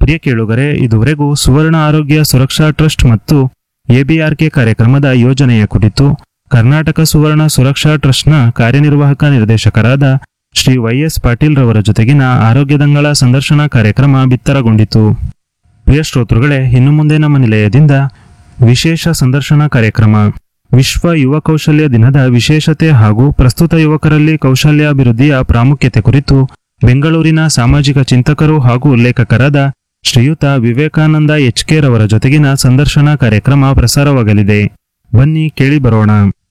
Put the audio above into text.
ಪ್ರಿಯ ಕೇಳುಗರೆ ಇದುವರೆಗೂ ಸುವರ್ಣ ಆರೋಗ್ಯ ಸುರಕ್ಷಾ ಟ್ರಸ್ಟ್ ಮತ್ತು ಎಬಿಆರ್ಕೆ ಕಾರ್ಯಕ್ರಮದ ಯೋಜನೆಯ ಕುರಿತು ಕರ್ನಾಟಕ ಸುವರ್ಣ ಸುರಕ್ಷಾ ಟ್ರಸ್ಟ್ನ ಕಾರ್ಯನಿರ್ವಾಹಕ ನಿರ್ದೇಶಕರಾದ ಶ್ರೀ ವೈಎಸ್ ಪಾಟೀಲ್ ರವರ ಜೊತೆಗಿನ ಆರೋಗ್ಯದಂಗಳ ಸಂದರ್ಶನ ಕಾರ್ಯಕ್ರಮ ಬಿತ್ತರಗೊಂಡಿತು ಪ್ರಿಯ ಶ್ರೋತೃಗಳೇ ಇನ್ನು ಮುಂದೆ ನಮ್ಮ ನಿಲಯದಿಂದ ವಿಶೇಷ ಸಂದರ್ಶನ ಕಾರ್ಯಕ್ರಮ ವಿಶ್ವ ಯುವ ಕೌಶಲ್ಯ ದಿನದ ವಿಶೇಷತೆ ಹಾಗೂ ಪ್ರಸ್ತುತ ಯುವಕರಲ್ಲಿ ಕೌಶಲ್ಯಾಭಿವೃದ್ಧಿಯ ಪ್ರಾಮುಖ್ಯತೆ ಕುರಿತು ಬೆಂಗಳೂರಿನ ಸಾಮಾಜಿಕ ಚಿಂತಕರು ಹಾಗೂ ಲೇಖಕರಾದ ಶ್ರೀಯುತ ವಿವೇಕಾನಂದ ಎಚ್ ಕೆ ರವರ ಜೊತೆಗಿನ ಸಂದರ್ಶನ ಕಾರ್ಯಕ್ರಮ ಪ್ರಸಾರವಾಗಲಿದೆ ಬನ್ನಿ ಕೇಳಿ ಬರೋಣ